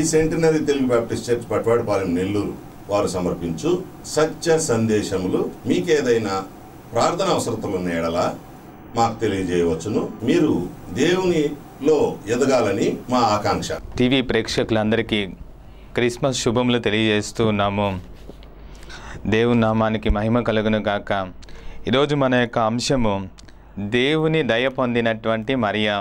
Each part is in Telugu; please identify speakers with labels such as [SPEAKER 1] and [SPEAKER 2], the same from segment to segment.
[SPEAKER 1] centenary Telugu Baptist Church Patwadipalem Nellore వారు సమర్పించు సత్య సందేశములు మీకేదైనా ప్రార్థన అవసరతలు ఉన్న ఎడల మాకు తెలియజేయవచ్చును మీరు దేవునిలో ఎదగాలని మా ఆకాంక్ష
[SPEAKER 2] టీవీ ప్రేక్షకులందరికీ క్రిస్మస్ శుభములు తెలియజేస్తూ ఉన్నాము దేవుని నామానికి మహిమ కలుగును గాక ఈరోజు మన యొక్క అంశము దేవుని దయ పొందినటువంటి మరియా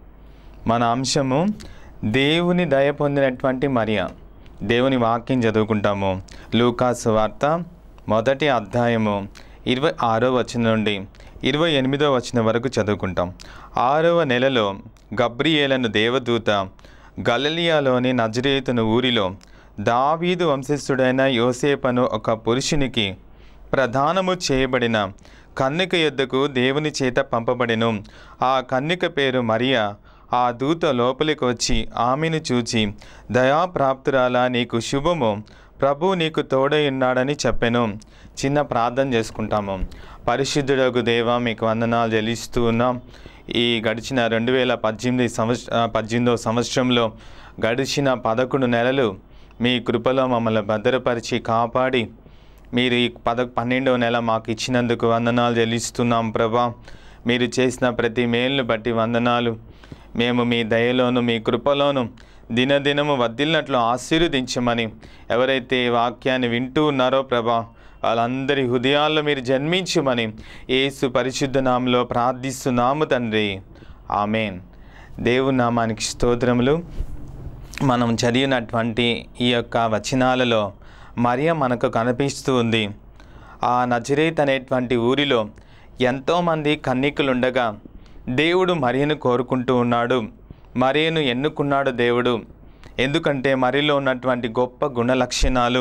[SPEAKER 2] మన అంశము దేవుని దయ పొందినటువంటి మరియా దేవుని వాక్యం చదువుకుంటాము లూకాసు వార్త మొదటి అధ్యాయము ఇరవై ఆరో వచనం నుండి ఇరవై ఎనిమిదో వచనం వరకు చదువుకుంటాం ఆరవ నెలలో గబ్రియేలను దేవదూత గలలియాలోని నజరేతును ఊరిలో దావీదు వంశస్థుడైన యోసేపను ఒక పురుషునికి ప్రధానము చేయబడిన కన్నిక యొద్దకు దేవుని చేత పంపబడెను ఆ కన్నిక పేరు మరియా ఆ దూత లోపలికి వచ్చి ఆమెను చూచి దయాప్రాప్తురాలా నీకు శుభము ప్రభు నీకు తోడై ఉన్నాడని చెప్పాను చిన్న ప్రార్థన చేసుకుంటాము పరిశుద్ధుడకు దేవ మీకు వందనాలు చెల్లిస్తూ ఉన్నాం ఈ గడిచిన రెండు వేల పద్దెనిమిది సంవత్సర పద్దెనిమిదో సంవత్సరంలో గడిచిన పదకొండు నెలలు మీ కృపలో మమ్మల్ని భద్రపరిచి కాపాడి మీరు ఈ పద పన్నెండవ నెల మాకు ఇచ్చినందుకు వందనాలు చెల్లిస్తున్నాం ప్రభా మీరు చేసిన ప్రతి మేలును బట్టి వందనాలు మేము మీ దయలోను మీ కృపలోను దినదినము వర్ధిల్లినట్లు ఆశీర్వదించమని ఎవరైతే ఈ వాక్యాన్ని వింటూ ఉన్నారో ప్రభా వాళ్ళందరి హృదయాల్లో మీరు జన్మించమని యేసు పరిశుద్ధ నామంలో ప్రార్థిస్తున్నాము తండ్రి ఆమెన్ దేవుని నామానికి స్తోత్రములు మనం చదివినటువంటి ఈ యొక్క వచనాలలో మరియ మనకు కనిపిస్తూ ఉంది ఆ నజరేత్ అనేటువంటి ఊరిలో ఎంతోమంది కన్నికలుండగా దేవుడు మరియను కోరుకుంటూ ఉన్నాడు మరియను ఎన్నుకున్నాడు దేవుడు ఎందుకంటే మరియలో ఉన్నటువంటి గొప్ప గుణ లక్షణాలు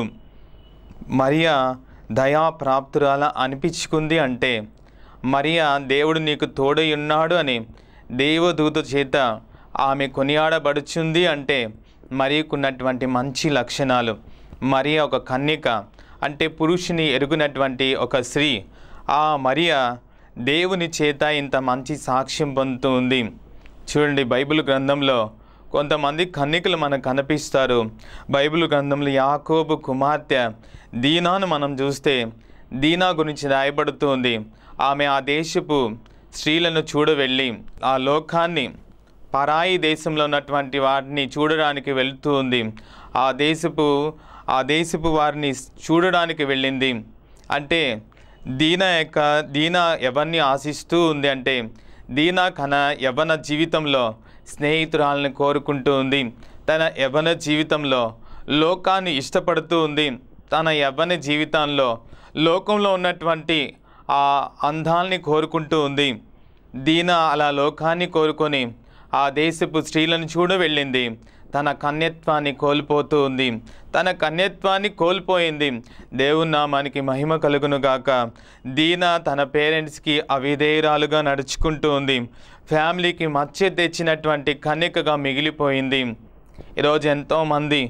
[SPEAKER 2] మరియా దయాప్రాప్తురాల అనిపించుకుంది అంటే మరియా దేవుడు నీకు తోడై ఉన్నాడు అని దేవదూత చేత ఆమె కొనియాడబడుచుంది అంటే మరియకున్నటువంటి మంచి లక్షణాలు మరియ ఒక కన్యక అంటే పురుషుని ఎరుగునటువంటి ఒక స్త్రీ ఆ మరియ దేవుని చేత ఇంత మంచి సాక్ష్యం పొందుతూ ఉంది చూడండి బైబిల్ గ్రంథంలో కొంతమంది కన్నికలు మనకు కనిపిస్తారు బైబిల్ గ్రంథంలో యాకోబు కుమార్తె దీనాను మనం చూస్తే దీనా గురించి రాయబడుతుంది ఆమె ఆ దేశపు స్త్రీలను చూడవెళ్ళి ఆ లోకాన్ని పరాయి దేశంలో ఉన్నటువంటి వాటిని చూడడానికి వెళ్తూ ఉంది ఆ దేశపు ఆ దేశపు వారిని చూడడానికి వెళ్ళింది అంటే దీన యొక్క దీన ఎవరిని ఆశిస్తూ ఉంది అంటే దీన కన యవన జీవితంలో స్నేహితురాలను కోరుకుంటూ ఉంది తన యవన జీవితంలో లోకాన్ని ఇష్టపడుతూ ఉంది తన యవ్వన జీవితంలో లోకంలో ఉన్నటువంటి ఆ అందాల్ని కోరుకుంటూ ఉంది దీన అలా లోకాన్ని కోరుకొని ఆ దేశపు స్త్రీలను చూడ వెళ్ళింది తన కన్యత్వాన్ని కోల్పోతూ ఉంది తన కన్యత్వాన్ని కోల్పోయింది దేవుని నామానికి మహిమ కలుగును గాక దీన తన పేరెంట్స్కి అవిధేయురాలుగా నడుచుకుంటూ ఉంది ఫ్యామిలీకి మచ్చ తెచ్చినటువంటి కన్యకగా మిగిలిపోయింది ఈరోజు ఎంతోమంది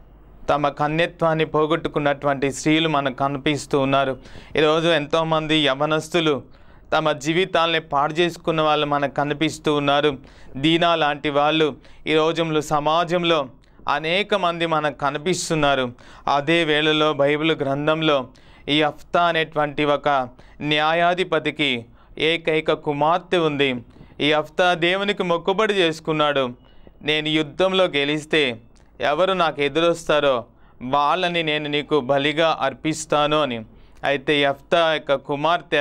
[SPEAKER 2] తమ కన్యత్వాన్ని పోగొట్టుకున్నటువంటి స్త్రీలు మనకు కనిపిస్తూ ఉన్నారు ఈరోజు ఎంతోమంది యవనస్తులు తమ జీవితాల్ని పాడు చేసుకున్న వాళ్ళు మనకు కనిపిస్తూ ఉన్నారు దీనా లాంటి వాళ్ళు ఈ రోజుల్లో సమాజంలో అనేక మంది మనకు కనిపిస్తున్నారు అదే వేళలో బైబిల్ గ్రంథంలో ఈ అఫ్తా అనేటువంటి ఒక న్యాయాధిపతికి ఏకైక కుమార్తె ఉంది ఈ అఫ్తా దేవునికి మొక్కుబడి చేసుకున్నాడు నేను యుద్ధంలో గెలిస్తే ఎవరు నాకు ఎదురొస్తారో వాళ్ళని నేను నీకు బలిగా అర్పిస్తాను అని అయితే యఫ్తా యొక్క కుమార్తె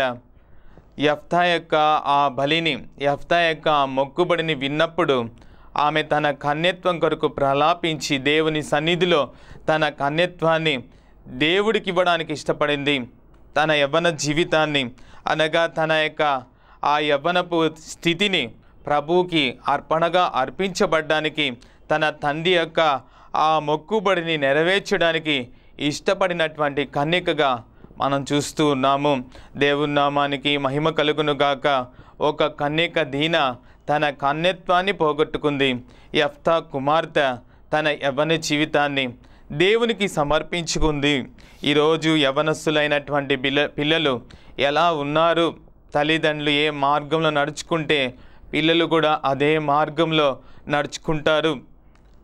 [SPEAKER 2] యఫ్తా యొక్క ఆ బలిని యఫ్తా యొక్క ఆ మొక్కుబడిని విన్నప్పుడు ఆమె తన కన్యత్వం కొరకు ప్రలాపించి దేవుని సన్నిధిలో తన కన్యత్వాన్ని దేవుడికి ఇవ్వడానికి ఇష్టపడింది తన యవ్వన జీవితాన్ని అనగా తన యొక్క ఆ యవ్వనపు స్థితిని ప్రభువుకి అర్పణగా అర్పించబడ్డానికి తన తండ్రి యొక్క ఆ మొక్కుబడిని నెరవేర్చడానికి ఇష్టపడినటువంటి కన్యకగా మనం చూస్తూ ఉన్నాము దేవుని నామానికి మహిమ కలుగును గాక ఒక కన్యక దీన తన కన్యత్వాన్ని పోగొట్టుకుంది యఫ్తా కుమార్తె తన యవ్వన జీవితాన్ని దేవునికి సమర్పించుకుంది ఈరోజు యవనస్తులైనటువంటి పిల్ల పిల్లలు ఎలా ఉన్నారు తల్లిదండ్రులు ఏ మార్గంలో నడుచుకుంటే పిల్లలు కూడా అదే మార్గంలో నడుచుకుంటారు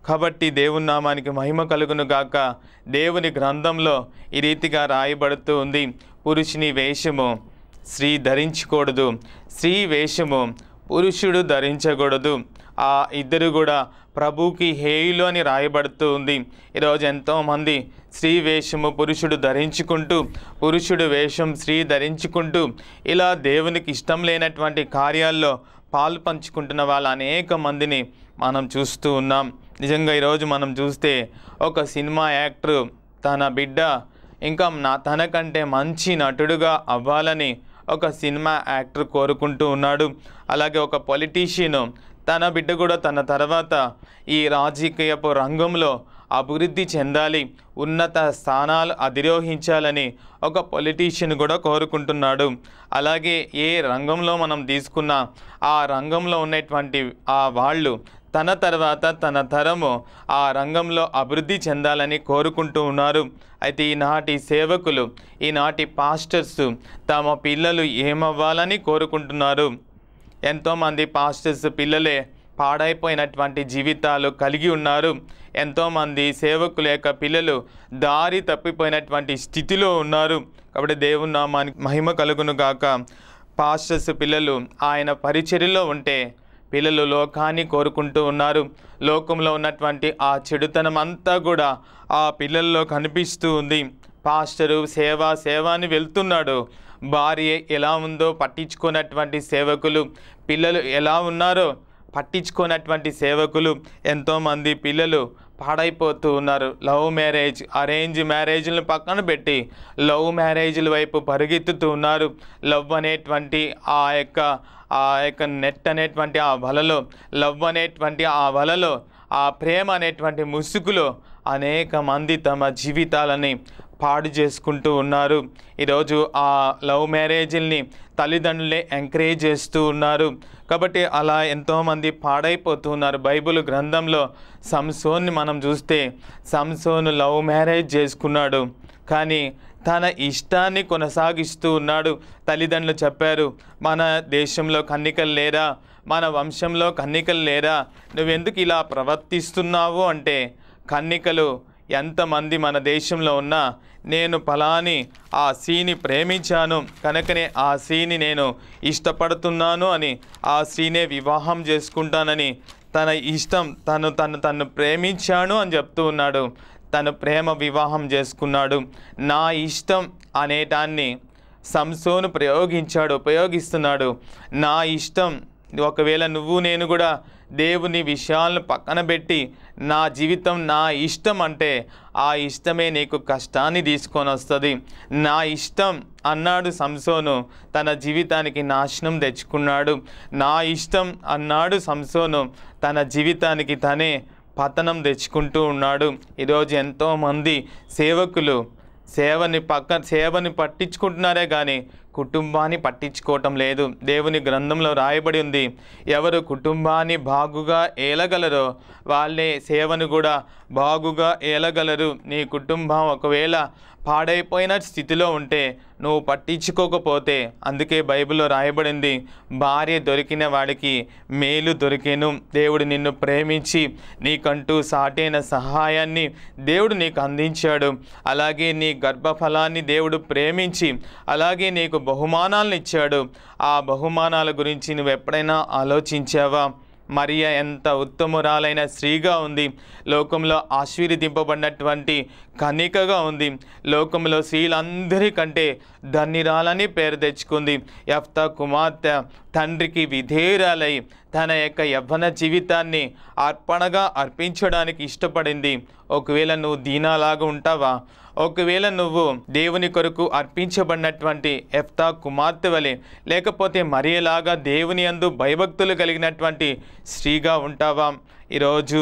[SPEAKER 2] కాబట్టి దేవుని నామానికి మహిమ కలుగును గాక దేవుని గ్రంథంలో ఈ రీతిగా రాయబడుతూ ఉంది పురుషుని వేషము స్త్రీ ధరించకూడదు స్త్రీ వేషము పురుషుడు ధరించకూడదు ఆ ఇద్దరు కూడా ప్రభుకి హేయులు అని రాయబడుతూ ఉంది ఈరోజు ఎంతోమంది స్త్రీ వేషము పురుషుడు ధరించుకుంటూ పురుషుడు వేషం స్త్రీ ధరించుకుంటూ ఇలా దేవునికి ఇష్టం లేనటువంటి కార్యాల్లో పాలు పంచుకుంటున్న వాళ్ళ అనేక మందిని మనం చూస్తూ ఉన్నాం నిజంగా ఈరోజు మనం చూస్తే ఒక సినిమా యాక్టర్ తన బిడ్డ ఇంకా నా తనకంటే మంచి నటుడుగా అవ్వాలని ఒక సినిమా యాక్టర్ కోరుకుంటూ ఉన్నాడు అలాగే ఒక పొలిటీషియన్ తన బిడ్డ కూడా తన తర్వాత ఈ రాజకీయపు రంగంలో అభివృద్ధి చెందాలి ఉన్నత స్థానాలు అధిరోహించాలని ఒక పొలిటీషియన్ కూడా కోరుకుంటున్నాడు అలాగే ఏ రంగంలో మనం తీసుకున్నా ఆ రంగంలో ఉన్నటువంటి ఆ వాళ్ళు తన తర్వాత తన తరము ఆ రంగంలో అభివృద్ధి చెందాలని కోరుకుంటూ ఉన్నారు అయితే ఈనాటి సేవకులు ఈనాటి పాస్టర్స్ తమ పిల్లలు ఏమవ్వాలని కోరుకుంటున్నారు ఎంతోమంది పాస్టర్స్ పిల్లలే పాడైపోయినటువంటి జీవితాలు కలిగి ఉన్నారు ఎంతోమంది సేవకుల యొక్క పిల్లలు దారి తప్పిపోయినటువంటి స్థితిలో ఉన్నారు కాబట్టి దేవుని నామానికి మహిమ కలుగును గాక పాస్టర్స్ పిల్లలు ఆయన పరిచర్యలో ఉంటే పిల్లలు లోకాన్ని కోరుకుంటూ ఉన్నారు లోకంలో ఉన్నటువంటి ఆ చెడుతనం అంతా కూడా ఆ పిల్లల్లో కనిపిస్తూ ఉంది పాస్టరు సేవ సేవ అని వెళ్తున్నాడు భార్య ఎలా ఉందో పట్టించుకున్నటువంటి సేవకులు పిల్లలు ఎలా ఉన్నారో పట్టించుకున్నటువంటి సేవకులు ఎంతోమంది పిల్లలు పాడైపోతూ ఉన్నారు లవ్ మ్యారేజ్ అరేంజ్ మ్యారేజ్లను పక్కన పెట్టి లవ్ మ్యారేజ్ల వైపు పరిగెత్తుతూ ఉన్నారు లవ్ అనేటువంటి ఆ యొక్క ఆ యొక్క నెట్ అనేటువంటి ఆ వలలో లవ్ అనేటువంటి ఆ వలలో ఆ ప్రేమ అనేటువంటి ముసుగులో అనేక మంది తమ జీవితాలని పాడు చేసుకుంటూ ఉన్నారు ఈరోజు ఆ లవ్ మ్యారేజ్ని తల్లిదండ్రులే ఎంకరేజ్ చేస్తూ ఉన్నారు కాబట్టి అలా ఎంతోమంది పాడైపోతూ ఉన్నారు బైబిల్ గ్రంథంలో సంసోన్ని మనం చూస్తే సంసోను లవ్ మ్యారేజ్ చేసుకున్నాడు కానీ తన ఇష్టాన్ని కొనసాగిస్తూ ఉన్నాడు తల్లిదండ్రులు చెప్పారు మన దేశంలో కన్నికలు లేరా మన వంశంలో కన్నికలు లేరా నువ్వెందుకు ఇలా ప్రవర్తిస్తున్నావు అంటే కన్నికలు ఎంతమంది మన దేశంలో ఉన్నా నేను ఫలాని ఆ స్త్రీని ప్రేమించాను కనుకనే ఆ స్త్రీని నేను ఇష్టపడుతున్నాను అని ఆ స్త్రీనే వివాహం చేసుకుంటానని తన ఇష్టం తను తను తను ప్రేమించాను అని చెప్తూ ఉన్నాడు తను ప్రేమ వివాహం చేసుకున్నాడు నా ఇష్టం అనేటాన్ని సంసోను ప్రయోగించాడు ఉపయోగిస్తున్నాడు నా ఇష్టం ఒకవేళ నువ్వు నేను కూడా దేవుని విషయాలను పక్కన పెట్టి నా జీవితం నా ఇష్టం అంటే ఆ ఇష్టమే నీకు కష్టాన్ని తీసుకొని వస్తుంది నా ఇష్టం అన్నాడు సంసోను తన జీవితానికి నాశనం తెచ్చుకున్నాడు నా ఇష్టం అన్నాడు సంసోను తన జీవితానికి తనే పతనం తెచ్చుకుంటూ ఉన్నాడు ఈరోజు ఎంతోమంది సేవకులు సేవని పక్క సేవని పట్టించుకుంటున్నారే కానీ కుటుంబాన్ని పట్టించుకోవటం లేదు దేవుని గ్రంథంలో రాయబడి ఉంది ఎవరు కుటుంబాన్ని బాగుగా ఏలగలరో వాళ్ళే సేవను కూడా బాగుగా ఏలగలరు నీ కుటుంబం ఒకవేళ పాడైపోయిన స్థితిలో ఉంటే నువ్వు పట్టించుకోకపోతే అందుకే బైబిల్లో రాయబడింది భార్య దొరికిన వాడికి మేలు దొరికేను దేవుడు నిన్ను ప్రేమించి నీకంటూ సాటైన సహాయాన్ని దేవుడు నీకు అందించాడు అలాగే నీ గర్భఫలాన్ని దేవుడు ప్రేమించి అలాగే నీకు బహుమానాలను ఇచ్చాడు ఆ బహుమానాల గురించి నువ్వు ఎప్పుడైనా ఆలోచించావా మరియ ఎంత ఉత్తమురాలైన స్త్రీగా ఉంది లోకంలో ఆశీర్వదింపబడినటువంటి కనికగా ఉంది లోకంలో స్త్రీలందరికంటే ధన్యురాలని పేరు తెచ్చుకుంది యఫ్తా కుమార్తె తండ్రికి విధేయురాలై తన యొక్క యవ్వన జీవితాన్ని అర్పణగా అర్పించడానికి ఇష్టపడింది ఒకవేళ నువ్వు దీనాలాగా ఉంటావా ఒకవేళ నువ్వు దేవుని కొరకు అర్పించబడినటువంటి ఎఫ్తా కుమార్తె వలె లేకపోతే మరియలాగా దేవుని అందు భయభక్తులు కలిగినటువంటి స్త్రీగా ఉంటావా ఈరోజు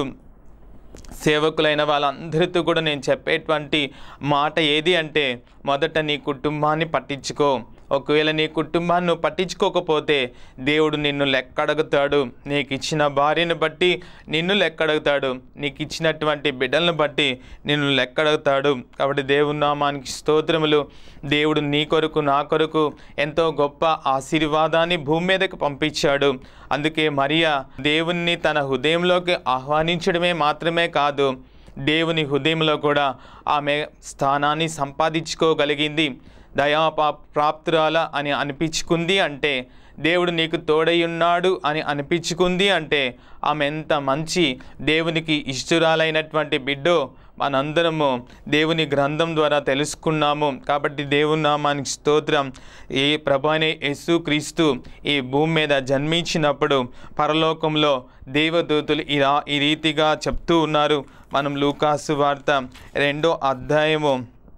[SPEAKER 2] సేవకులైన వాళ్ళందరితో కూడా నేను చెప్పేటువంటి మాట ఏది అంటే మొదట నీ కుటుంబాన్ని పట్టించుకో ఒకవేళ నీ కుటుంబాన్ని నువ్వు పట్టించుకోకపోతే దేవుడు నిన్ను లెక్కడుగుతాడు నీకు ఇచ్చిన భార్యను బట్టి నిన్ను లెక్కడుగుతాడు నీకు ఇచ్చినటువంటి బిడ్డలను బట్టి నిన్ను లెక్కడుగుతాడు కాబట్టి దేవుని నామానికి స్తోత్రములు దేవుడు నీ కొరకు నా కొరకు ఎంతో గొప్ప ఆశీర్వాదాన్ని భూమి మీదకి పంపించాడు అందుకే మరియా దేవుణ్ణి తన హృదయంలోకి ఆహ్వానించడమే మాత్రమే కాదు దేవుని హృదయంలో కూడా ఆమె స్థానాన్ని సంపాదించుకోగలిగింది దయా పా- ప్రాప్తురాల అని అనిపించుకుంది అంటే దేవుడు నీకు తోడై ఉన్నాడు అని అనిపించుకుంది అంటే ఆమె ఎంత మంచి దేవునికి ఇష్టురాలైనటువంటి బిడ్డో మనందరము దేవుని గ్రంథం ద్వారా తెలుసుకున్నాము కాబట్టి దేవుని నామానికి స్తోత్రం ఈ ప్రభు అనే యేసు క్రీస్తు ఈ భూమి మీద జన్మించినప్పుడు పరలోకంలో దేవదూతులు ఇలా ఈ రీతిగా చెప్తూ ఉన్నారు మనం లూకాసు వార్త రెండో అధ్యాయము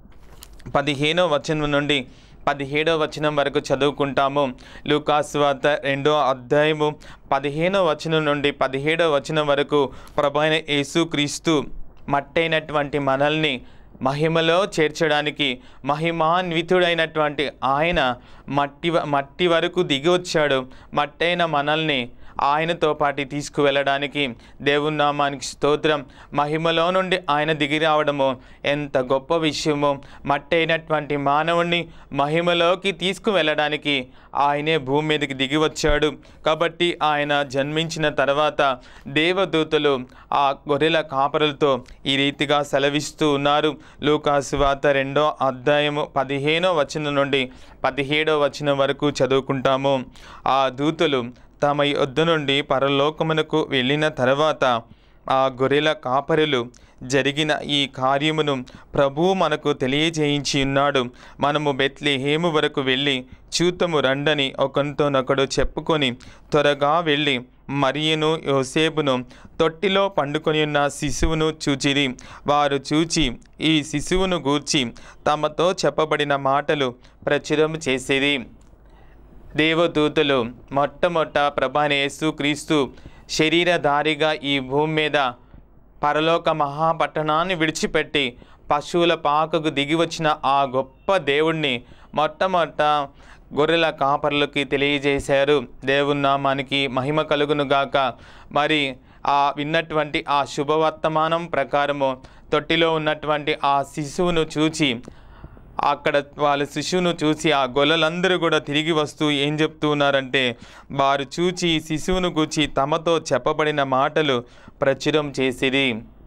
[SPEAKER 2] పదిహేనో వచనం నుండి పదిహేడో వచనం వరకు చదువుకుంటాము లూకాస్ వార్త రెండో అధ్యాయము పదిహేనో వచనం నుండి పదిహేడో వచనం వరకు ప్రభైన యేసుక్రీస్తు మట్టైనటువంటి మనల్ని మహిమలో చేర్చడానికి మహిమాన్వితుడైనటువంటి ఆయన మట్టి వ- మట్టి వరకు దిగి వచ్చాడు మట్టైన మనల్ని ఆయనతో పాటు తీసుకువెళ్ళడానికి దేవుని నామానికి స్తోత్రం మహిమలో నుండి ఆయన దిగి రావడము ఎంత గొప్ప విషయమో మట్టైనటువంటి మానవుణ్ణి మహిమలోకి తీసుకువెళ్ళడానికి ఆయనే భూమి మీదకి దిగి వచ్చాడు కాబట్టి ఆయన జన్మించిన తర్వాత దేవదూతలు ఆ గొర్రెల కాపరులతో ఈ రీతిగా సెలవిస్తూ ఉన్నారు లూకాసు వార్త రెండో అధ్యాయము పదిహేనో వచనం నుండి పదిహేడో వచనం వరకు చదువుకుంటాము ఆ దూతలు తమ యొద్ద నుండి పరలోకమునకు వెళ్ళిన తర్వాత ఆ గొర్రెల కాపరులు జరిగిన ఈ కార్యమును ప్రభువు మనకు తెలియజేయించి ఉన్నాడు మనము బెత్లెహేము వరకు వెళ్ళి చూతము రండని ఒకరితోనొకడు చెప్పుకొని త్వరగా వెళ్ళి మరియును యోసేపును తొట్టిలో పండుకొని ఉన్న శిశువును చూచిరి వారు చూచి ఈ శిశువును గూర్చి తమతో చెప్పబడిన మాటలు ప్రచురం చేసేది దేవదూతలు మొట్టమొట్ట ప్రభాని యేసుక్రీస్తు శరీరధారిగా ఈ భూమి మీద పరలోక మహాపట్టణాన్ని విడిచిపెట్టి పశువుల పాకకు దిగి వచ్చిన ఆ గొప్ప దేవుణ్ణి మొట్టమొదట గొర్రెల కాపర్లకి తెలియజేశారు దేవుని నామానికి మహిమ కలుగును గాక మరి ఆ విన్నటువంటి ఆ శుభవర్తమానం ప్రకారము తొట్టిలో ఉన్నటువంటి ఆ శిశువును చూచి అక్కడ వాళ్ళ శిశువును చూసి ఆ గొల్లలందరూ కూడా తిరిగి వస్తూ ఏం చెప్తూ ఉన్నారంటే వారు చూచి ఈ శిశువును కూర్చి తమతో చెప్పబడిన మాటలు ప్రచురం చేసిరి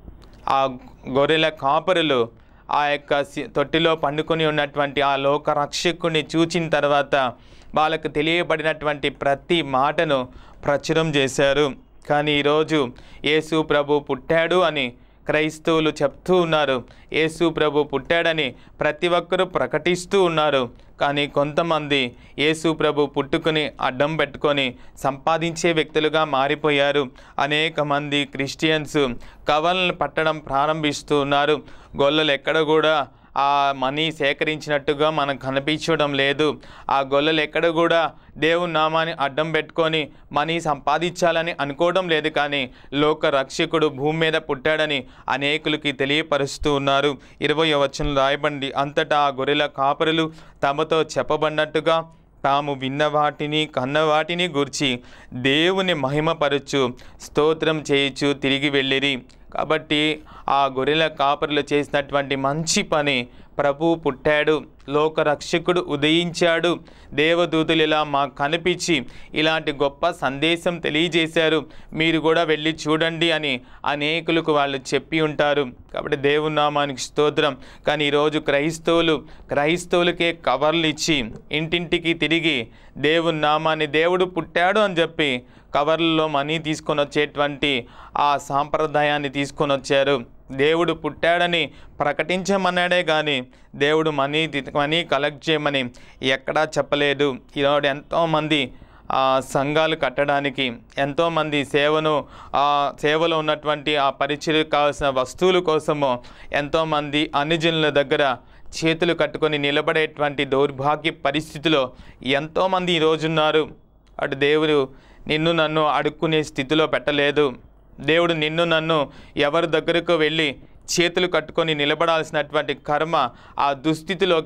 [SPEAKER 2] ఆ గొర్రెల కాపరులు ఆ యొక్క సి- తొట్టిలో పండుకొని ఉన్నటువంటి ఆ లోక రక్షకుని చూచిన తర్వాత వాళ్ళకు తెలియబడినటువంటి ప్రతి మాటను ప్రచురం చేశారు కానీ ఈరోజు యేసు ప్రభు పుట్టాడు అని క్రైస్తవులు చెప్తూ ఉన్నారు యేసు ప్రభు పుట్టాడని ప్రతి ఒక్కరూ ప్రకటిస్తూ ఉన్నారు కానీ కొంతమంది యేసు ప్రభు పుట్టుకుని అడ్డం పెట్టుకొని సంపాదించే వ్యక్తులుగా మారిపోయారు అనేక మంది క్రిస్టియన్స్ కవలను పట్టడం ప్రారంభిస్తూ ఉన్నారు గొల్లలు ఎక్కడ కూడా ఆ మనీ సేకరించినట్టుగా మనకు కనిపించడం లేదు ఆ గొల్లలు ఎక్కడ కూడా దేవుని నామాన్ని అడ్డం పెట్టుకొని మనీ సంపాదించాలని అనుకోవడం లేదు కానీ లోక రక్షకుడు భూమి మీద పుట్టాడని అనేకులకి తెలియపరుస్తూ ఉన్నారు ఇరవై వచనం రాయబండి అంతటా ఆ గొర్రెల కాపరులు తమతో చెప్పబడినట్టుగా తాము విన్న వాటిని కన్న వాటిని గూర్చి దేవుని మహిమపరచు స్తోత్రం చేయుచు తిరిగి వెళ్ళిరి కాబట్టి ఆ గొర్రెల కాపరులు చేసినటువంటి మంచి పని ప్రభు పుట్టాడు లోకరక్షకుడు ఉదయించాడు దేవదూతులు ఇలా మాకు కనిపించి ఇలాంటి గొప్ప సందేశం తెలియజేశారు మీరు కూడా వెళ్ళి చూడండి అని అనేకులకు వాళ్ళు చెప్పి ఉంటారు కాబట్టి దేవుని నామానికి స్తోత్రం కానీ ఈరోజు క్రైస్తవులు క్రైస్తవులకే కవర్లు ఇచ్చి ఇంటింటికి తిరిగి దేవుని నామాన్ని దేవుడు పుట్టాడు అని చెప్పి కవర్లలో మనీ తీసుకొని వచ్చేటువంటి ఆ సాంప్రదాయాన్ని తీసుకొని వచ్చారు దేవుడు పుట్టాడని ప్రకటించమన్నాడే కానీ దేవుడు మనీ ది- మనీ కలెక్ట్ చేయమని ఎక్కడా చెప్పలేదు ఈరోజు ఎంతోమంది ఆ సంఘాలు కట్టడానికి ఎంతోమంది సేవను ఆ సేవలో ఉన్నటువంటి ఆ పరిచయం కావాల్సిన వస్తువుల కోసము ఎంతోమంది అనుజనుల దగ్గర చేతులు కట్టుకొని నిలబడేటువంటి దౌర్భాగ్య పరిస్థితిలో ఎంతోమంది ఈరోజున్నారు అటు దేవుడు నిన్ను నన్ను అడుక్కునే స్థితిలో పెట్టలేదు దేవుడు నిన్ను నన్ను ఎవరి దగ్గరకు వెళ్ళి చేతులు కట్టుకొని నిలబడాల్సినటువంటి కర్మ ఆ దుస్థితిలోకి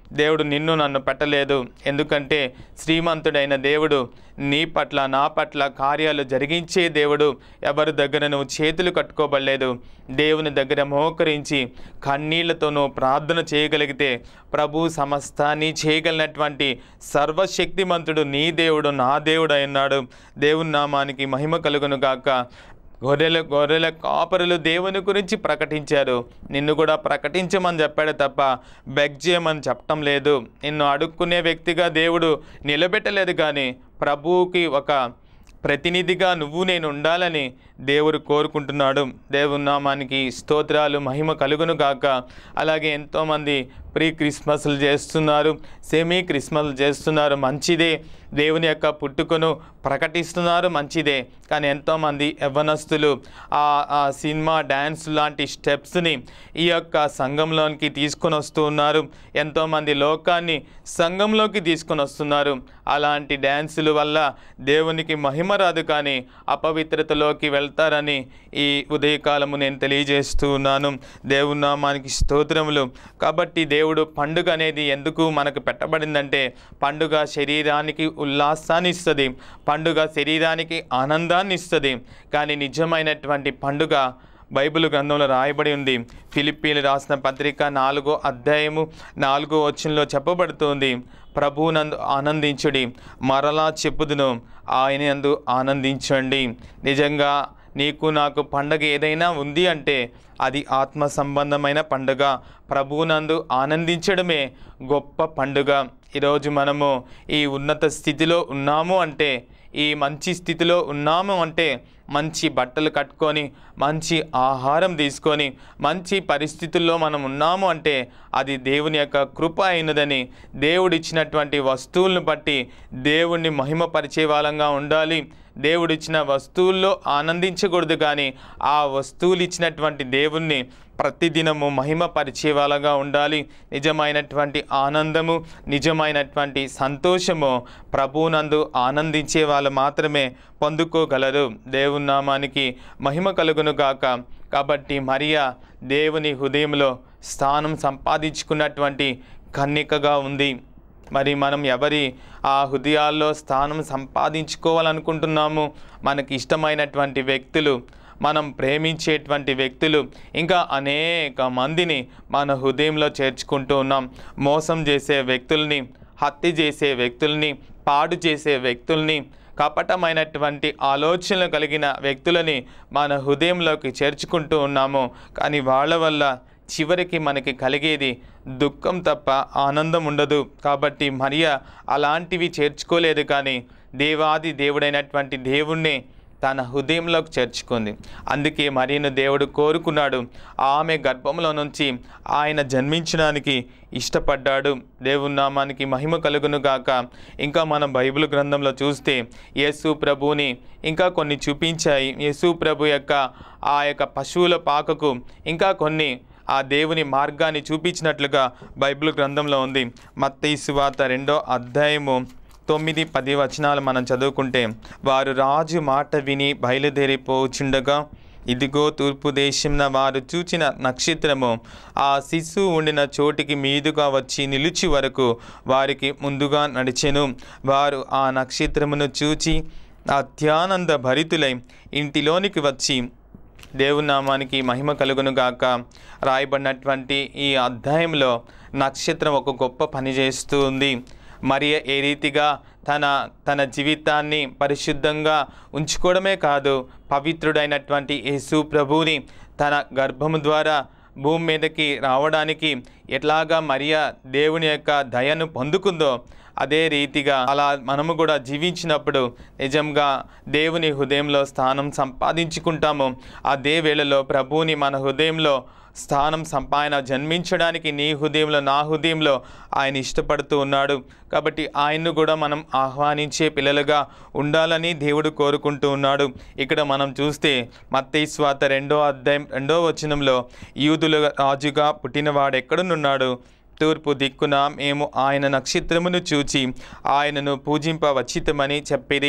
[SPEAKER 2] దేవుడు నిన్ను నన్ను పెట్టలేదు ఎందుకంటే శ్రీమంతుడైన దేవుడు నీ పట్ల నా పట్ల కార్యాలు జరిగించే దేవుడు ఎవరి దగ్గర నువ్వు చేతులు కట్టుకోబడలేదు దేవుని దగ్గర మోకరించి కన్నీళ్లతో నువ్వు ప్రార్థన చేయగలిగితే ప్రభు సమస్తాన్ని చేయగలిగినటువంటి సర్వశక్తిమంతుడు నీ దేవుడు నా దేవుడు అయినాడు దేవుని నామానికి మహిమ కలుగును గాక గొర్రెల గొర్రెల కాపరులు దేవుని గురించి ప్రకటించారు నిన్ను కూడా ప్రకటించమని చెప్పాడు తప్ప బెగ్ చేయమని చెప్పటం లేదు నిన్ను అడుక్కునే వ్యక్తిగా దేవుడు నిలబెట్టలేదు కానీ ప్రభువుకి ఒక ప్రతినిధిగా నువ్వు నేను ఉండాలని దేవుడు కోరుకుంటున్నాడు దేవుని నామానికి స్తోత్రాలు మహిమ కలుగును గాక అలాగే ఎంతోమంది ప్రీ క్రిస్మస్లు చేస్తున్నారు సెమీ క్రిస్మస్లు చేస్తున్నారు మంచిదే దేవుని యొక్క పుట్టుకను ప్రకటిస్తున్నారు మంచిదే కానీ ఎంతోమంది యవ్వనస్తులు ఆ ఆ సినిమా డ్యాన్స్ లాంటి స్టెప్స్ని ఈ యొక్క సంఘంలోనికి తీసుకొని వస్తూ ఉన్నారు ఎంతోమంది లోకాన్ని సంఘంలోకి తీసుకొని వస్తున్నారు అలాంటి డ్యాన్సుల వల్ల దేవునికి మహిమ రాదు కానీ అపవిత్రతలోకి వెళ్తారని ఈ ఉదయకాలము నేను తెలియజేస్తూ ఉన్నాను దేవుని నామానికి స్తోత్రములు కాబట్టి దేవుడు పండుగ అనేది ఎందుకు మనకు పెట్టబడిందంటే పండుగ శరీరానికి ఉల్లాసాన్ని ఇస్తుంది పండుగ శరీరానికి ఆనందాన్ని ఇస్తుంది కానీ నిజమైనటువంటి పండుగ బైబిల్ గ్రంథంలో రాయబడి ఉంది ఫిలిప్పీలు రాసిన పత్రిక నాలుగో అధ్యాయము నాలుగో వచనంలో చెప్పబడుతుంది ప్రభువునందు ఆనందించుడి మరలా చెప్పుదును ఆయన యందు ఆనందించండి నిజంగా నీకు నాకు పండగ ఏదైనా ఉంది అంటే అది ఆత్మ సంబంధమైన పండుగ ప్రభువునందు ఆనందించడమే గొప్ప పండుగ ఈరోజు మనము ఈ ఉన్నత స్థితిలో ఉన్నాము అంటే ఈ మంచి స్థితిలో ఉన్నాము అంటే మంచి బట్టలు కట్టుకొని మంచి ఆహారం తీసుకొని మంచి పరిస్థితుల్లో మనం ఉన్నాము అంటే అది దేవుని యొక్క కృప అయినదని దేవుడిచ్చినటువంటి వస్తువులను బట్టి దేవుణ్ణి మహిమపరిచే వాళ్ళంగా ఉండాలి దేవుడిచ్చిన వస్తువుల్లో ఆనందించకూడదు కానీ ఆ వస్తువులు ఇచ్చినటువంటి దేవుణ్ణి ప్రతిదినము మహిమ పరిచే వాళ్ళగా ఉండాలి నిజమైనటువంటి ఆనందము నిజమైనటువంటి సంతోషము ప్రభువునందు ఆనందించే వాళ్ళు మాత్రమే పొందుకోగలరు దేవుని నామానికి మహిమ కలుగును గాక కాబట్టి మరియా దేవుని హృదయంలో స్థానం సంపాదించుకున్నటువంటి కన్నికగా ఉంది మరి మనం ఎవరి ఆ హృదయాల్లో స్థానం సంపాదించుకోవాలనుకుంటున్నాము మనకి ఇష్టమైనటువంటి వ్యక్తులు మనం ప్రేమించేటువంటి వ్యక్తులు ఇంకా అనేక మందిని మన హృదయంలో చేర్చుకుంటూ ఉన్నాం మోసం చేసే వ్యక్తుల్ని హత్య చేసే వ్యక్తుల్ని పాడు చేసే వ్యక్తుల్ని కపటమైనటువంటి ఆలోచనలు కలిగిన వ్యక్తులని మన హృదయంలోకి చేర్చుకుంటూ ఉన్నాము కానీ వాళ్ళ వల్ల చివరికి మనకి కలిగేది దుఃఖం తప్ప ఆనందం ఉండదు కాబట్టి మరియా అలాంటివి చేర్చుకోలేదు కానీ దేవాది దేవుడైనటువంటి దేవుణ్ణి తన హృదయంలోకి చేర్చుకుంది అందుకే మరియను దేవుడు కోరుకున్నాడు ఆమె గర్భంలో నుంచి ఆయన జన్మించడానికి ఇష్టపడ్డాడు దేవుని నామానికి మహిమ కలుగును గాక ఇంకా మనం బైబిల్ గ్రంథంలో చూస్తే యేసు ప్రభుని ఇంకా కొన్ని చూపించాయి యేసు ప్రభు యొక్క ఆ యొక్క పశువుల పాకకు ఇంకా కొన్ని ఆ దేవుని మార్గాన్ని చూపించినట్లుగా బైబిల్ గ్రంథంలో ఉంది మత్తయి సువార్త రెండో అధ్యాయము తొమ్మిది పది వచనాలు మనం చదువుకుంటే వారు రాజు మాట విని బయలుదేరిపోచుండగా ఇదిగో తూర్పు దేశంన వారు చూచిన నక్షత్రము ఆ శిశువు ఉండిన చోటికి మీదుగా వచ్చి నిలిచి వరకు వారికి ముందుగా నడిచెను వారు ఆ నక్షత్రమును చూచి అత్యానంద భరితులై ఇంటిలోనికి వచ్చి దేవుని నామానికి మహిమ కలుగును గాక రాయబడినటువంటి ఈ అధ్యాయంలో నక్షత్రం ఒక గొప్ప పని చేస్తూ ఉంది మరి ఏ రీతిగా తన తన జీవితాన్ని పరిశుద్ధంగా ఉంచుకోవడమే కాదు పవిత్రుడైనటువంటి యేసు ప్రభువుని తన గర్భము ద్వారా భూమి మీదకి రావడానికి ఎట్లాగా మరియా దేవుని యొక్క దయను పొందుకుందో అదే రీతిగా అలా మనము కూడా జీవించినప్పుడు నిజంగా దేవుని హృదయంలో స్థానం సంపాదించుకుంటాము అదే వేళలో ప్రభువుని మన హృదయంలో స్థానం సంపాయన జన్మించడానికి నీ హృదయంలో నా హృదయంలో ఆయన ఇష్టపడుతూ ఉన్నాడు కాబట్టి ఆయన్ను కూడా మనం ఆహ్వానించే పిల్లలుగా ఉండాలని దేవుడు కోరుకుంటూ ఉన్నాడు ఇక్కడ మనం చూస్తే మత్తయి స్వాత రెండో అధ్యాయం రెండో వచనంలో యూదుల రాజుగా పుట్టినవాడు ఎక్కడునున్నాడు తూర్పు దిక్కున మేము ఆయన నక్షత్రమును చూచి ఆయనను పూజింపవచ్చితమని చెప్పిరి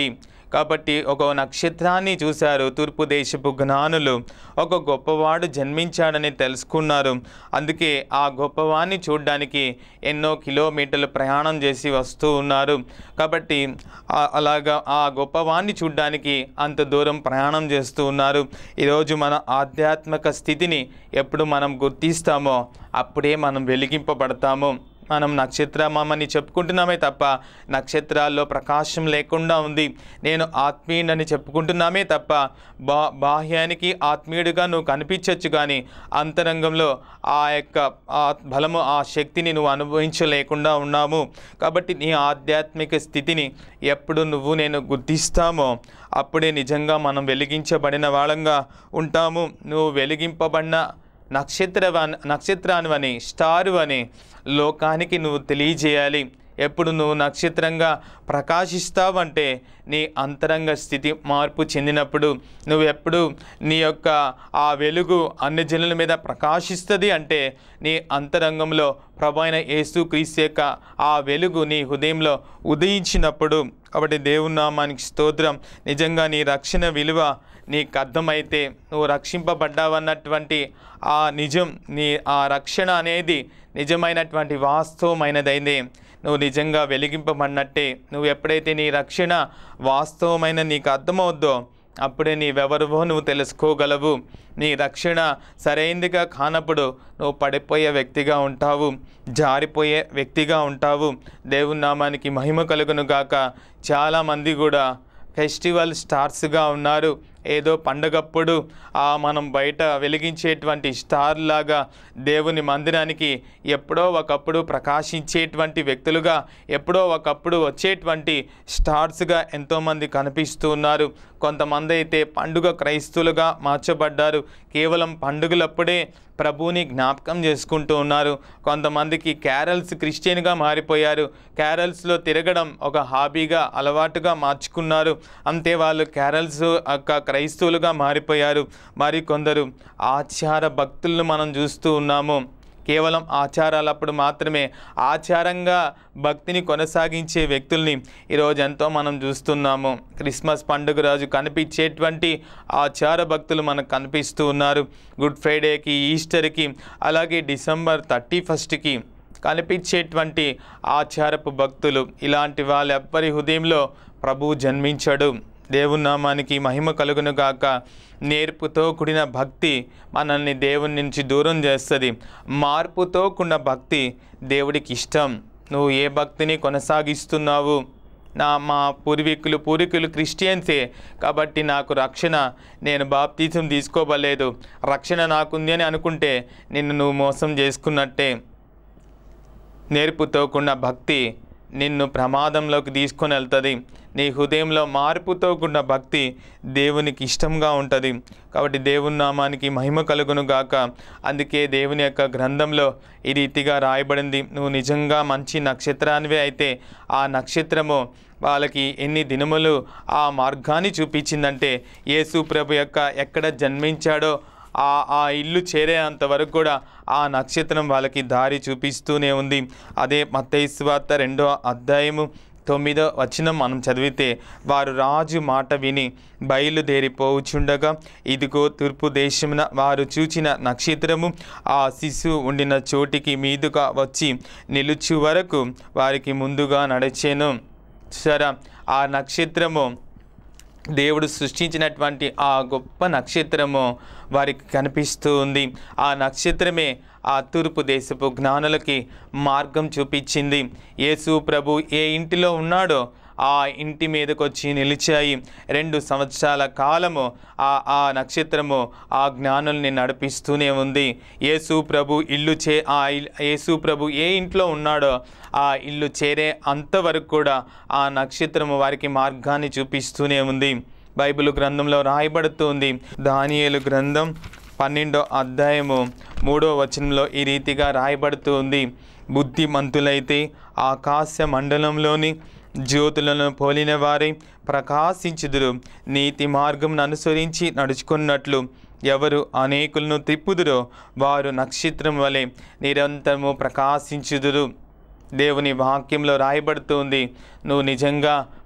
[SPEAKER 2] కాబట్టి ఒక నక్షత్రాన్ని చూశారు తూర్పు దేశపు జ్ఞానులు ఒక గొప్పవాడు జన్మించాడని తెలుసుకున్నారు అందుకే ఆ గొప్పవాడిని చూడడానికి ఎన్నో కిలోమీటర్లు ప్రయాణం చేసి వస్తూ ఉన్నారు కాబట్టి ఆ- అలాగా ఆ గొప్పవాడిని చూడడానికి అంత దూరం ప్రయాణం చేస్తూ ఉన్నారు ఈరోజు మన ఆధ్యాత్మిక స్థితిని ఎప్పుడు మనం గుర్తిస్తామో అప్పుడే మనం వెలిగింపబడతాము మనం నక్షత్రమని చెప్పుకుంటున్నామే తప్ప నక్షత్రాల్లో ప్రకాశం లేకుండా ఉంది నేను ఆత్మీయుడని చెప్పుకుంటున్నామే తప్ప బా బాహ్యానికి ఆత్మీయుడిగా నువ్వు కనిపించవచ్చు కానీ అంతరంగంలో ఆ యొక్క ఆ బలము ఆ శక్తిని నువ్వు అనుభవించలేకుండా ఉన్నాము కాబట్టి నీ ఆధ్యాత్మిక స్థితిని ఎప్పుడు నువ్వు నేను గుర్తిస్తామో అప్పుడే నిజంగా మనం వెలిగించబడిన వాళ్ళంగా ఉంటాము నువ్వు వెలిగింపబడిన నక్షత్ర నక్షత్రానివని స్టారు అని లోకానికి నువ్వు తెలియజేయాలి ఎప్పుడు నువ్వు నక్షత్రంగా ప్రకాశిస్తావంటే నీ అంతరంగ స్థితి మార్పు చెందినప్పుడు నువ్వు ఎప్పుడు నీ యొక్క ఆ వెలుగు అన్ని జనుల మీద ప్రకాశిస్తుంది అంటే నీ అంతరంగంలో ప్రభు అయిన యేసు క్రీస్తు యొక్క ఆ వెలుగు నీ హృదయంలో ఉదయించినప్పుడు కాబట్టి దేవుని నామానికి స్తోత్రం నిజంగా నీ రక్షణ విలువ నీకు అర్థమైతే నువ్వు రక్షింపబడ్డావన్నటువంటి ఆ నిజం నీ ఆ రక్షణ అనేది నిజమైనటువంటి వాస్తవమైనదైంది నువ్వు నిజంగా వెలిగింపబడినట్టే నువ్వు ఎప్పుడైతే నీ రక్షణ వాస్తవమైన నీకు అర్థమవుద్దో అప్పుడే నీవెవరివో నువ్వు తెలుసుకోగలవు నీ రక్షణ సరైందిగా కానప్పుడు నువ్వు పడిపోయే వ్యక్తిగా ఉంటావు జారిపోయే వ్యక్తిగా ఉంటావు దేవుని నామానికి మహిమ కలుగును గాక చాలామంది కూడా ఫెస్టివల్ స్టార్స్గా ఉన్నారు ఏదో పండగప్పుడు ఆ మనం బయట వెలిగించేటువంటి స్టార్ లాగా దేవుని మందిరానికి ఎప్పుడో ఒకప్పుడు ప్రకాశించేటువంటి వ్యక్తులుగా ఎప్పుడో ఒకప్పుడు వచ్చేటువంటి స్టార్స్గా ఎంతోమంది కనిపిస్తూ ఉన్నారు కొంతమంది అయితే పండుగ క్రైస్తువులుగా మార్చబడ్డారు కేవలం పండుగలప్పుడే ప్రభువుని జ్ఞాపకం చేసుకుంటూ ఉన్నారు కొంతమందికి క్యారల్స్ క్రిస్టియన్గా మారిపోయారు క్యారల్స్లో తిరగడం ఒక హాబీగా అలవాటుగా మార్చుకున్నారు అంతే వాళ్ళు క్యారల్స్ యొక్క క్రైస్తవులుగా మారిపోయారు మరి కొందరు ఆచార భక్తులను మనం చూస్తూ ఉన్నాము కేవలం ఆచారాలప్పుడు మాత్రమే ఆచారంగా భక్తిని కొనసాగించే వ్యక్తుల్ని ఈరోజు ఎంతో మనం చూస్తున్నాము క్రిస్మస్ పండుగ రోజు కనిపించేటువంటి ఆచార భక్తులు మనకు కనిపిస్తూ ఉన్నారు గుడ్ ఫ్రైడేకి ఈస్టర్కి అలాగే డిసెంబర్ థర్టీ ఫస్ట్కి కనిపించేటువంటి ఆచారపు భక్తులు ఇలాంటి వాళ్ళెవ్వరి హృదయంలో ప్రభువు జన్మించడు దేవుని నామానికి మహిమ కలుగును గాక నేర్పుతో కూడిన భక్తి మనల్ని దేవుని నుంచి దూరం చేస్తుంది మార్పుతో కూడిన భక్తి దేవుడికి ఇష్టం నువ్వు ఏ భక్తిని కొనసాగిస్తున్నావు నా మా పూర్వీకులు పూర్వీకులు క్రిస్టియన్సే కాబట్టి నాకు రక్షణ నేను బాప్తీసం తీసుకోబలేదు రక్షణ నాకుంది అని అనుకుంటే నిన్ను నువ్వు మోసం చేసుకున్నట్టే నేర్పుతో కూడిన భక్తి నిన్ను ప్రమాదంలోకి తీసుకొని వెళ్తుంది నీ హృదయంలో మార్పుతో కూడిన భక్తి దేవునికి ఇష్టంగా ఉంటుంది కాబట్టి దేవుని నామానికి మహిమ కలుగును గాక అందుకే దేవుని యొక్క గ్రంథంలో ఈ రీతిగా రాయబడింది నువ్వు నిజంగా మంచి నక్షత్రానివే అయితే ఆ నక్షత్రము వాళ్ళకి ఎన్ని దినములు ఆ మార్గాన్ని చూపించిందంటే యేసు ప్రభు యొక్క ఎక్కడ జన్మించాడో ఆ ఆ ఇల్లు చేరేంత వరకు కూడా ఆ నక్షత్రం వాళ్ళకి దారి చూపిస్తూనే ఉంది అదే మత్తైస్వార్త రెండో అధ్యాయము తొమ్మిదో వచనం మనం చదివితే వారు రాజు మాట విని బయలుదేరిపోవుచుండగా ఇదిగో తూర్పు దేశమున వారు చూచిన నక్షత్రము ఆ శిశువు ఉండిన చోటికి మీదుగా వచ్చి నిలుచు వరకు వారికి ముందుగా నడిచాను సరే ఆ నక్షత్రము దేవుడు సృష్టించినటువంటి ఆ గొప్ప నక్షత్రము వారికి కనిపిస్తూ ఉంది ఆ నక్షత్రమే ఆ తూర్పు దేశపు జ్ఞానులకి మార్గం చూపించింది యేసు ప్రభు ఏ ఇంటిలో ఉన్నాడో ఆ ఇంటి మీదకి వచ్చి నిలిచాయి రెండు సంవత్సరాల కాలము ఆ ఆ నక్షత్రము ఆ జ్ఞానుల్ని నడిపిస్తూనే ఉంది యేసు ప్రభు ఇల్లు చే ఆ ఇల్- యేసు ప్రభు ఏ ఇంట్లో ఉన్నాడో ఆ ఇల్లు చేరే అంతవరకు కూడా ఆ నక్షత్రము వారికి మార్గాన్ని చూపిస్తూనే ఉంది బైబిల్ గ్రంథంలో రాయబడుతుంది దానియేలు గ్రంథం పన్నెండో అధ్యాయము మూడో వచనంలో ఈ రీతిగా రాయబడుతూ ఉంది బుద్ధిమంతులైతే ఆకాశ మండలంలోని జ్యోతులను పోలిన వారై ప్రకాశించుదురు నీతి మార్గం అనుసరించి నడుచుకున్నట్లు ఎవరు అనేకులను తిప్పుదురో వారు నక్షత్రం వలె నిరంతరము ప్రకాశించుదురు దేవుని వాక్యంలో రాయబడుతుంది నువ్వు నిజంగా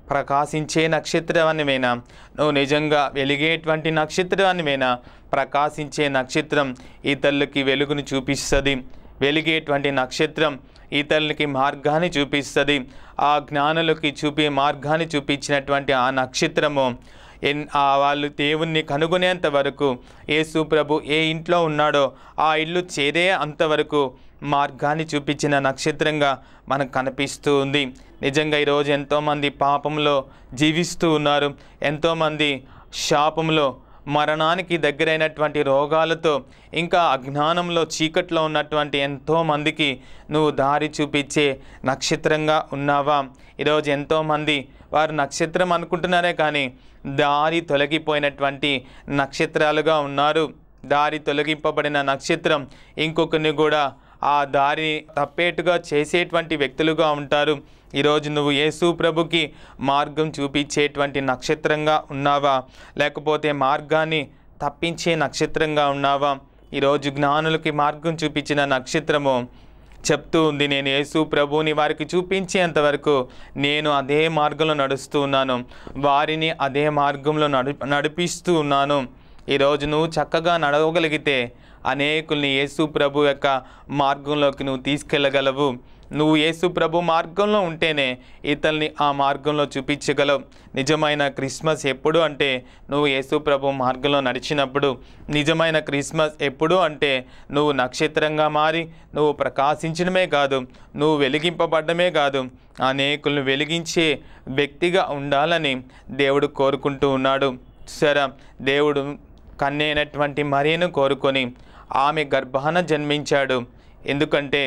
[SPEAKER 2] ప్రకాశించే నక్షత్రానివేనా నువ్వు నిజంగా వెలిగేటువంటి నక్షత్రానివేనా ప్రకాశించే నక్షత్రం ఇతరులకి వెలుగును చూపిస్తుంది వెలిగేటువంటి నక్షత్రం ఇతరులకి మార్గాన్ని చూపిస్తుంది ఆ జ్ఞానులకి చూపే మార్గాన్ని చూపించినటువంటి ఆ నక్షత్రము ఎన్ ఆ వాళ్ళు దేవుణ్ణి కనుగొనేంత వరకు యేసు ప్రభు ఏ ఇంట్లో ఉన్నాడో ఆ ఇల్లు చేరే అంతవరకు మార్గాన్ని చూపించిన నక్షత్రంగా మనకు కనిపిస్తూ ఉంది నిజంగా ఈరోజు ఎంతోమంది పాపంలో జీవిస్తూ ఉన్నారు ఎంతోమంది శాపంలో మరణానికి దగ్గరైనటువంటి రోగాలతో ఇంకా అజ్ఞానంలో చీకట్లో ఉన్నటువంటి ఎంతోమందికి నువ్వు దారి చూపించే నక్షత్రంగా ఉన్నావా ఈరోజు ఎంతోమంది వారు నక్షత్రం అనుకుంటున్నారే కానీ దారి తొలగిపోయినటువంటి నక్షత్రాలుగా ఉన్నారు దారి తొలగింపబడిన నక్షత్రం ఇంకొకరిని కూడా ఆ దారిని తప్పేట్టుగా చేసేటువంటి వ్యక్తులుగా ఉంటారు ఈరోజు నువ్వు యేసు ప్రభుకి మార్గం చూపించేటువంటి నక్షత్రంగా ఉన్నావా లేకపోతే మార్గాన్ని తప్పించే నక్షత్రంగా ఉన్నావా ఈరోజు జ్ఞానులకి మార్గం చూపించిన నక్షత్రము చెప్తూ ఉంది నేను యేసు ప్రభువుని వారికి చూపించేంత వరకు నేను అదే మార్గంలో నడుస్తూ ఉన్నాను వారిని అదే మార్గంలో నడి నడిపిస్తూ ఉన్నాను ఈరోజు నువ్వు చక్కగా నడవగలిగితే అనేకుల్ని యేసు ప్రభు యొక్క మార్గంలోకి నువ్వు తీసుకెళ్ళగలవు నువ్వు యేసు ప్రభు మార్గంలో ఉంటేనే ఇతల్ని ఆ మార్గంలో చూపించగలవు నిజమైన క్రిస్మస్ ఎప్పుడు అంటే నువ్వు యేసు ప్రభు మార్గంలో నడిచినప్పుడు నిజమైన క్రిస్మస్ ఎప్పుడు అంటే నువ్వు నక్షత్రంగా మారి నువ్వు ప్రకాశించడమే కాదు నువ్వు వెలిగింపబడ్డమే కాదు అనేకులను వెలిగించే వ్యక్తిగా ఉండాలని దేవుడు కోరుకుంటూ ఉన్నాడు సరే దేవుడు కన్నైనటువంటి మరియను కోరుకొని ఆమె గర్భాన జన్మించాడు ఎందుకంటే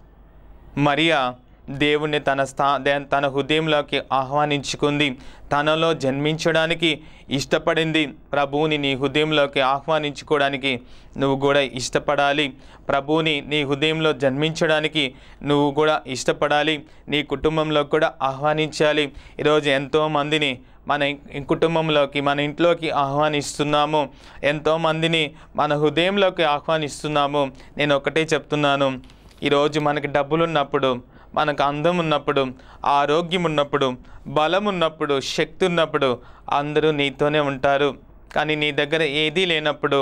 [SPEAKER 2] మరియా దేవుణ్ణి తన స్థా దే- తన హృదయంలోకి ఆహ్వానించుకుంది తనలో జన్మించడానికి ఇష్టపడింది ప్రభువుని నీ హృదయంలోకి ఆహ్వానించుకోవడానికి నువ్వు కూడా ఇష్టపడాలి ప్రభువుని నీ హృదయంలో జన్మించడానికి నువ్వు కూడా ఇష్టపడాలి నీ కుటుంబంలో కూడా ఆహ్వానించాలి ఈరోజు ఎంతోమందిని మన ఇ- కుటుంబంలోకి మన ఇంట్లోకి ఆహ్వానిస్తున్నాము ఎంతోమందిని మన హృదయంలోకి ఆహ్వానిస్తున్నాము నేను ఒకటే చెప్తున్నాను ఈరోజు మనకి డబ్బులు ఉన్నప్పుడు మనకు అందం ఉన్నప్పుడు ఆరోగ్యం ఉన్నప్పుడు బలం ఉన్నప్పుడు శక్తి ఉన్నప్పుడు అందరూ నీతోనే ఉంటారు కానీ నీ దగ్గర ఏదీ లేనప్పుడు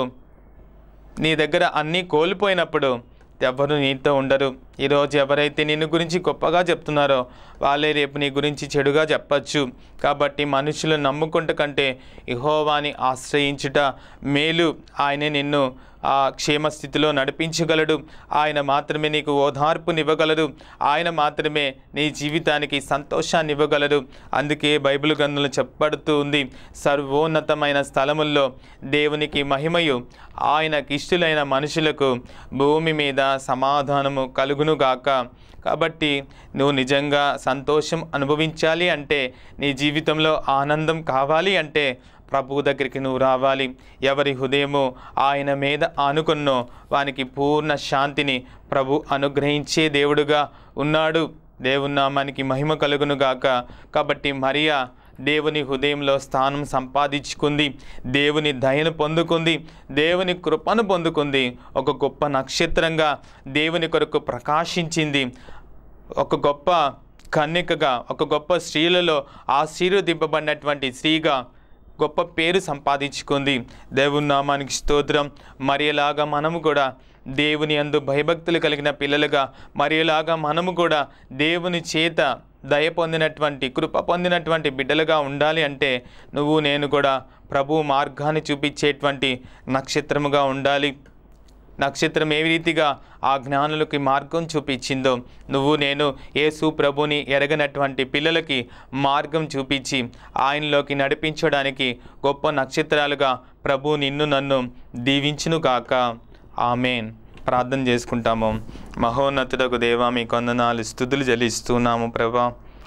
[SPEAKER 2] నీ దగ్గర అన్నీ కోల్పోయినప్పుడు ఎవరు నీతో ఉండరు ఈరోజు ఎవరైతే నిన్ను గురించి గొప్పగా చెప్తున్నారో వాళ్ళే రేపు నీ గురించి చెడుగా చెప్పచ్చు కాబట్టి మనుషులు నమ్ముకుంట కంటే ఇహోవాని ఆశ్రయించుట మేలు ఆయనే నిన్ను ఆ క్షేమ స్థితిలో నడిపించగలడు ఆయన మాత్రమే నీకు ఓదార్పునివ్వగలడు ఆయన మాత్రమే నీ జీవితానికి సంతోషాన్ని ఇవ్వగలడు అందుకే బైబిల్ గ్రంథంలో చెప్పబడుతూ ఉంది సర్వోన్నతమైన స్థలముల్లో దేవునికి మహిమయు ఆయనకి ఇష్టలైన మనుషులకు భూమి మీద సమాధానము కలుగునుగాక కాబట్టి నువ్వు నిజంగా సంతోషం అనుభవించాలి అంటే నీ జీవితంలో ఆనందం కావాలి అంటే ప్రభువు దగ్గరికి నువ్వు రావాలి ఎవరి హృదయము ఆయన మీద ఆనుకున్నో వానికి పూర్ణ శాంతిని ప్రభు అనుగ్రహించే దేవుడుగా ఉన్నాడు దేవుని నామానికి మహిమ కలుగును గాక కాబట్టి మరియా దేవుని హృదయంలో స్థానం సంపాదించుకుంది దేవుని దయను పొందుకుంది దేవుని కృపను పొందుకుంది ఒక గొప్ప నక్షత్రంగా దేవుని కొరకు ప్రకాశించింది ఒక గొప్ప కన్యకగా ఒక గొప్ప స్త్రీలలో ఆశీర్వదింపబడినటువంటి స్త్రీగా గొప్ప పేరు సంపాదించుకుంది దేవుని నామానికి స్తోత్రం మరియలాగా మనము కూడా దేవుని అందు భయభక్తులు కలిగిన పిల్లలుగా మరియలాగా మనము కూడా దేవుని చేత దయ పొందినటువంటి కృప పొందినటువంటి బిడ్డలుగా ఉండాలి అంటే నువ్వు నేను కూడా ప్రభు మార్గాన్ని చూపించేటువంటి నక్షత్రముగా ఉండాలి నక్షత్రం ఏ రీతిగా ఆ జ్ఞానులకి మార్గం చూపించిందో నువ్వు నేను యేసు ప్రభుని ఎరగనటువంటి పిల్లలకి మార్గం చూపించి ఆయనలోకి నడిపించడానికి గొప్ప నక్షత్రాలుగా ప్రభు నిన్ను నన్ను దీవించును కాక ఆమెన్ ప్రార్థన చేసుకుంటాము మహోన్నతుడకు దేవా మీ కొందనాలు స్థుతులు చెల్లిస్తున్నాము ప్రభా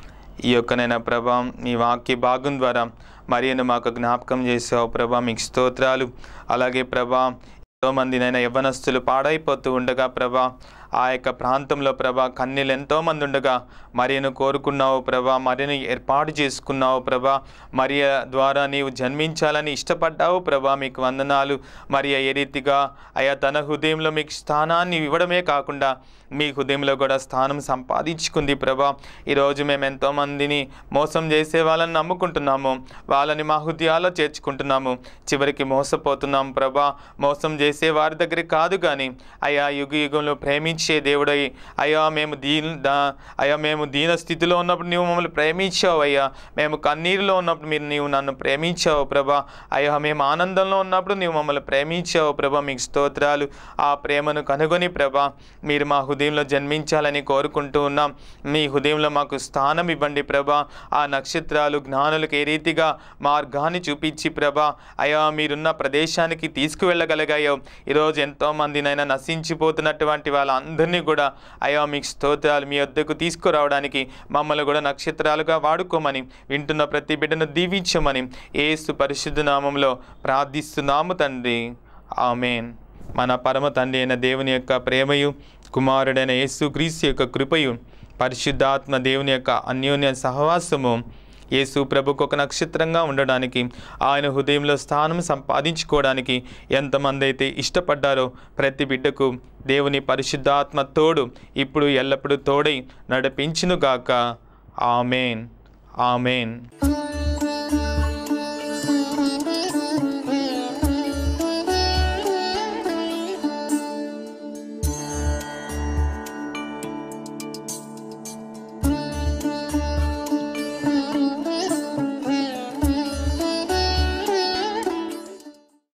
[SPEAKER 2] ఈ యొక్కనైనా ప్రభా మీ వాక్య భాగం ద్వారా మరియను మాకు జ్ఞాపకం చేసావు ప్రభా మీకు స్తోత్రాలు అలాగే ప్రభా ఎంతో మందినైనా యవ్వనస్తులు పాడైపోతూ ఉండగా ప్రభా ఆ యొక్క ప్రాంతంలో ప్రభా కన్నీళ్ళు ఎంతోమంది ఉండగా మరియను కోరుకున్నావు ప్రభా మరియను ఏర్పాటు చేసుకున్నావు ప్రభా మరియ ద్వారా నీవు జన్మించాలని ఇష్టపడ్డావు ప్రభా మీకు వందనాలు మరియ ఏ రీతిగా అయా తన హృదయంలో మీకు స్థానాన్ని ఇవ్వడమే కాకుండా మీ హృదయంలో కూడా స్థానం సంపాదించుకుంది ప్రభా ఈరోజు మేము ఎంతోమందిని మోసం చేసే వాళ్ళని నమ్ముకుంటున్నాము వాళ్ళని మా హృదయాల్లో చేర్చుకుంటున్నాము చివరికి మోసపోతున్నాం ప్రభా మోసం చేసే వారి దగ్గరికి కాదు కానీ అయా యుగ యుగంలో ప్రేమించే దేవుడై అయ్యా మేము దీన దా అయ్యా మేము దీన స్థితిలో ఉన్నప్పుడు నీవు మమ్మల్ని ప్రేమించావు అయ్యా మేము కన్నీరులో ఉన్నప్పుడు మీరు నీవు నన్ను ప్రేమించావు ప్రభా అయ్యా మేము ఆనందంలో ఉన్నప్పుడు నీవు మమ్మల్ని ప్రేమించావు ప్రభా మీకు స్తోత్రాలు ఆ ప్రేమను కనుగొని ప్రభా మీరు మా హృదయంలో జన్మించాలని కోరుకుంటూ ఉన్నాం మీ హృదయంలో మాకు స్థానం ఇవ్వండి ప్రభా ఆ నక్షత్రాలు జ్ఞానులకు ఏ రీతిగా మార్గాన్ని చూపించి ప్రభా అయా మీరున్న ప్రదేశానికి తీసుకువెళ్ళగలిగాయో ఈరోజు ఎంతోమందినైనా నశించిపోతున్నటువంటి వాళ్ళందరినీ కూడా అయా మీకు స్తోత్రాలు మీ వద్దకు తీసుకురావడానికి మమ్మల్ని కూడా నక్షత్రాలుగా వాడుకోమని వింటున్న ప్రతి బిడ్డను దీవించమని ఏసు పరిశుద్ధ నామంలో ప్రార్థిస్తున్నాము తండ్రి ఆమెన్ మన పరమ తండ్రి అయిన దేవుని యొక్క ప్రేమయు కుమారుడైన యేసు క్రీస్తు యొక్క కృపయు పరిశుద్ధాత్మ దేవుని యొక్క అన్యోన్య సహవాసము యేసు ప్రభుకు ఒక నక్షత్రంగా ఉండడానికి ఆయన హృదయంలో స్థానం సంపాదించుకోవడానికి ఎంతమంది అయితే ఇష్టపడ్డారో ప్రతి బిడ్డకు దేవుని పరిశుద్ధాత్మ తోడు ఇప్పుడు ఎల్లప్పుడూ తోడై నడిపించునుగాక ఆమెన్ ఆమెన్